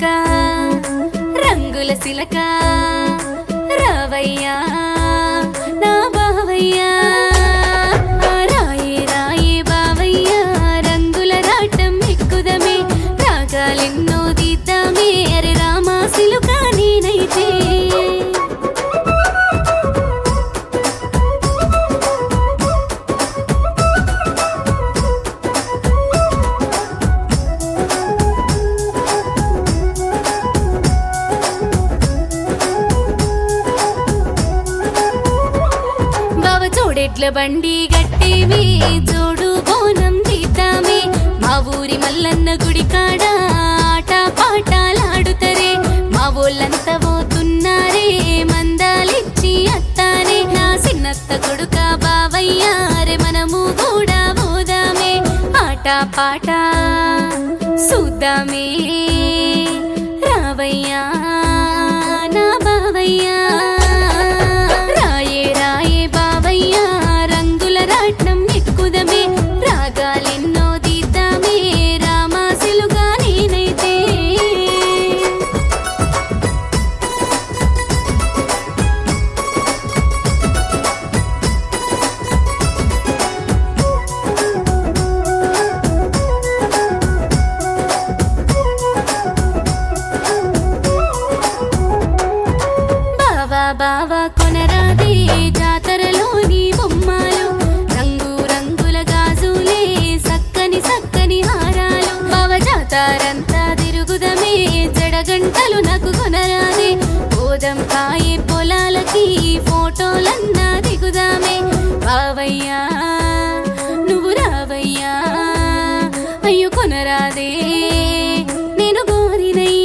చిలక రంగుల సిలక రావయ్యా నా బావయ్యా రాయే రాయే బావయ్యా రంగుల రాటం ఎక్కుదమే రాగాలెన్నో దిద్దామే అరే రామా సిలుక నేనైతే బావ చూడెట్ల బండి గట్టేమి జోడు బోనం తీద్దామే మా ఊరి మల్లన్న గుడి కాడ ఆట పాటలాడుతరే మా ఊళ్ళంతా పోతున్నారే మందాలిచ్చి అత్తానే నా చిన్నత్త కొడుక బావయ్యారే మనము కూడా పోదామే ఆట పాట చూద్దామే రావయ్యా నా బావయ్యా రాయే రాయే బావయ్యా రంగుల రాట్నం ఎక్కుదమే రాగాలెన్నో దిద్దామే రామాసిలుగా నేనైతే బావా బావా కొనరాదే జాతరలోని బొమ్మలు రంగు రంగుల గాజులే సక్కని సక్కని హారాలు బావ జాతరంతా తిరుగుదమే జడగంటలు నాకు కొనరాదే గోదం కాయే పొలాలకి ఫోటోలన్నా దిగుదామే బావయ్యా నువ్వు రావయ్యా అయ్యో కొనరాదే నేను గోరినై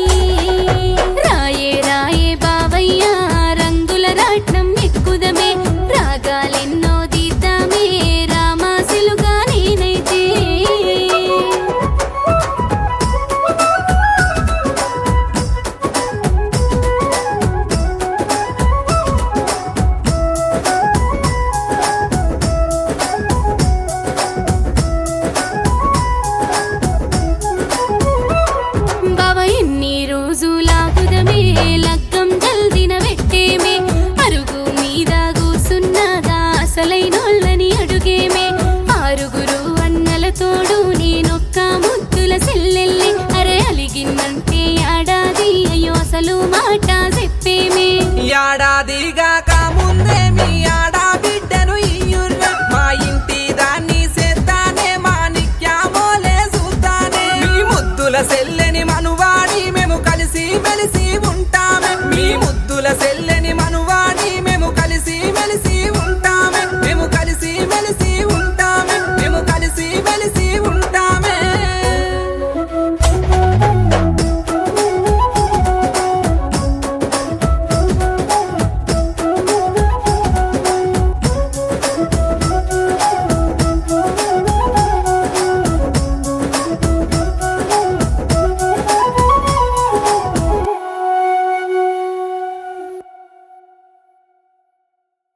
రాయే రాయే బావయ్యా రంగుల రాట్నం ఎక్కుదమే రాగాలెన్నో దిద్దామే రామాసిలుగా నేనైతే బావ ఎన్ని రోజులాగుదమే లగ్గం జల్దిన పెట్టేమే అరుగు మీద కూసున్నదా అసలైనోళ్ళని అడుగేమే ఆరుగురు అన్నల తోడు నేనొక్క ముద్దుల సెల్లెల్లి అరే అలిగిన్నంటే ఏడాది అయ్యో అసలు మాట చెప్పేమే ఏడాదిగా